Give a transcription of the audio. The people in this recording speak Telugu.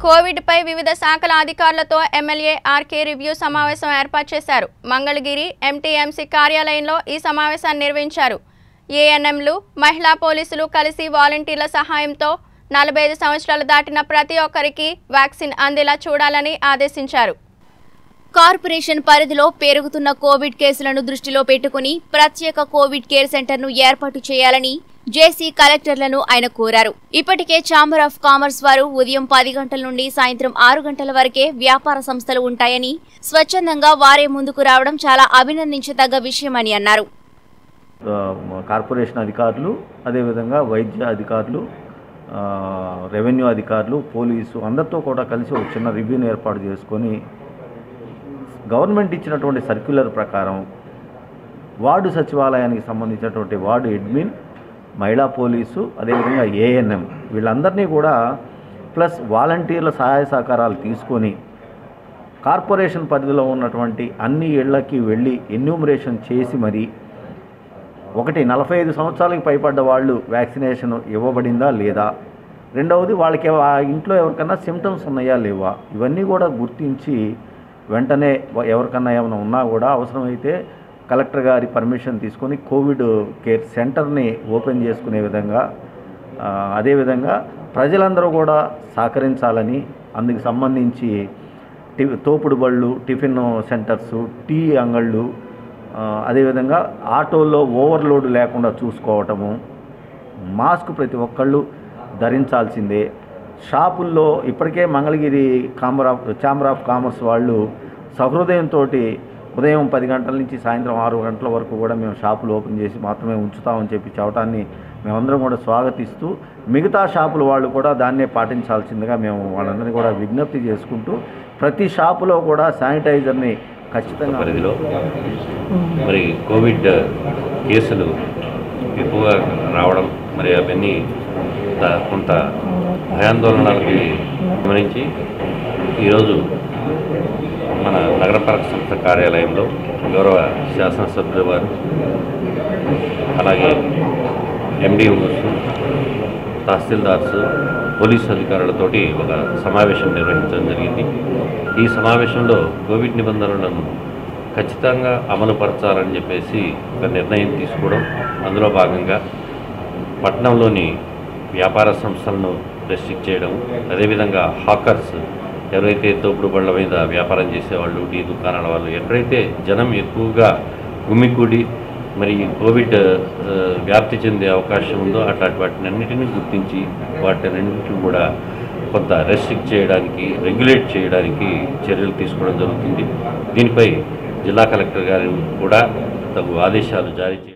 కోవిడ్పై వివిధ శాఖల అధికారులతో ఎమ్మెల్యే ఆర్కే రివ్యూ సమావేశం ఏర్పాటు చేశారు మంగళగిరి ఎంటీఎంసీ కార్యాలయంలో ఈ సమావేశాన్ని నిర్వహించారు ఏఎన్ఎంలు మహిళా పోలీసులు కలిసి వాలంటీర్ల సహాయంతో నలభై ఐదు సంవత్సరాలు దాటిన ప్రతి ఒక్కరికి వ్యాక్సిన్ అందేలా చూడాలని ఆదేశించారు కార్పొరేషన్ పరిధిలో పెరుగుతున్న కోవిడ్ కేసులను దృష్టిలో పెట్టుకుని ప్రత్యేక కోవిడ్ కేర్ సెంటర్ను ఏర్పాటు చేయాలని జేసీ కలెక్టర్లను ఆయన కోరారు ఇప్పటికే ఛాంబర్ ఆఫ్ కామర్స్ వారు ఉదయం పది గంటల నుండి సాయంత్రం ఆరు గంటల వరకే వ్యాపార సంస్థలు ఉంటాయని స్వచ్ఛందంగా వారే ముందుకు రావడం చాలా అభినందించదగ్గ విషయమని అన్నారు ఆ, కార్పొరేషన్ అధికారులు అదేవిధంగా వైద్య అధికారులు ఆ, రెవెన్యూ అధికారులు పోలీసు అందరితో కూడా కలిసి ఒక చిన్న రివ్యూని ఏర్పాటు చేసుకొని గవర్నమెంట్ ఇచ్చినటువంటి సర్క్యులర్ ప్రకారం వార్డు సచివాలయానికి సంబంధించినటువంటి వార్డు అడ్మిన్ మహిళా పోలీసు అదేవిధంగా ఏఎన్ఎం వీళ్ళందరినీ కూడా ప్లస్ వాలంటీర్ల సహాయ సహకారాలు తీసుకొని కార్పొరేషన్ పరిధిలో ఉన్నటువంటి అన్ని ఇళ్లకి వెళ్ళి ఎన్యూమరేషన్ చేసి మరి ఒకటి నలభై ఐదు సంవత్సరాలకు పైపడ్డ వాళ్ళు వ్యాక్సినేషన్ ఇవ్వబడిందా లేదా రెండవది వాళ్ళకి ఎవ- ఆ ఇంట్లో ఎవరికన్నా సిమ్టమ్స్ ఉన్నాయా లేవా ఇవన్నీ కూడా గుర్తించి వెంటనే వ- ఎవరికన్నా ఏమైనా ఉన్నా కూడా అవసరమైతే కలెక్టర్ గారి పర్మిషన్ తీసుకొని కోవిడ్ కేర్ సెంటర్ని ఓపెన్ చేసుకునే విధంగా ఆ, అదేవిధంగా ప్రజలందరూ కూడా సహకరించాలని అందుకు సంబంధించి టి తోపుడు బళ్ళు టిఫిన్ సెంటర్సు టీ అంగళ్ళు ఆ, అదేవిధంగా ఆటోల్లో ఓవర్లోడ్ లేకుండా చూసుకోవటము మాస్క్ ప్రతి ఒక్కళ్ళు ధరించాల్సిందే షాపుల్లో ఇప్పటికే మంగళగిరి కామర్ ఆఫ్ ఛాంబర్ ఆఫ్ కామర్స్ వాళ్ళు సహృదయంతో ఉదయం పది గంటల నుంచి సాయంత్రం ఆరు గంటల వరకు కూడా మేము షాపులు ఓపెన్ చేసి మాత్రమే ఉంచుతామని చెప్పి చెప్పడాన్ని మేమందరం కూడా స్వాగతిస్తూ మిగతా షాపుల వాళ్ళు కూడా దాన్నే పాటించాల్సిందిగా మేము వాళ్ళందరినీ కూడా విజ్ఞప్తి చేసుకుంటూ ప్రతి షాపులో కూడా శానిటైజర్ని ఖచ్చితంగా పరిధిలో మరి కోవిడ్ కేసులు ఎక్కువగా రావడం మరి అవన్నీ త- కొంత భయాందోళనలకి గమనించి ఈరోజు మన నగరపాలక సంస్థ కార్యాలయంలో గౌరవ శాసనసభ్యుల వారు అలాగే ఎండిఓస్ తహసీల్దార్స్ పోలీసు అధికారులతోటి ఒక సమావేశం నిర్వహించడం జరిగింది ఈ సమావేశంలో కోవిడ్ నిబంధనలను ఖచ్చితంగా అమలుపరచాలని చెప్పేసి ఒక నిర్ణయం తీసుకోవడం అందులో భాగంగా పట్టణంలోని వ్యాపార సంస్థలను రెస్ట్రిక్ట్ చేయడం అదేవిధంగా హాకర్స్ ఎవరైతే తోపుడు బళ్ళ మీద వ్యాపారం చేసేవాళ్ళు టీ దుకాణాల వాళ్ళు ఎక్కడైతే జనం ఎక్కువగా గుమికూడి మరి ఈ కోవిడ్ ఆ, వ్యాప్తి చెందే అవకాశం ఉందో అట్లాంటి వాటిని అన్నిటిని గుర్తించి వాటినన్నింటిని కూడా కొంత రెస్ట్రిక్ట్ చేయడానికి రెగ్యులేట్ చేయడానికి చర్యలు తీసుకోవడం జరుగుతుంది దీనిపై జిల్లా కలెక్టర్ గారు కూడా తగు ఆదేశాలు జారీ చే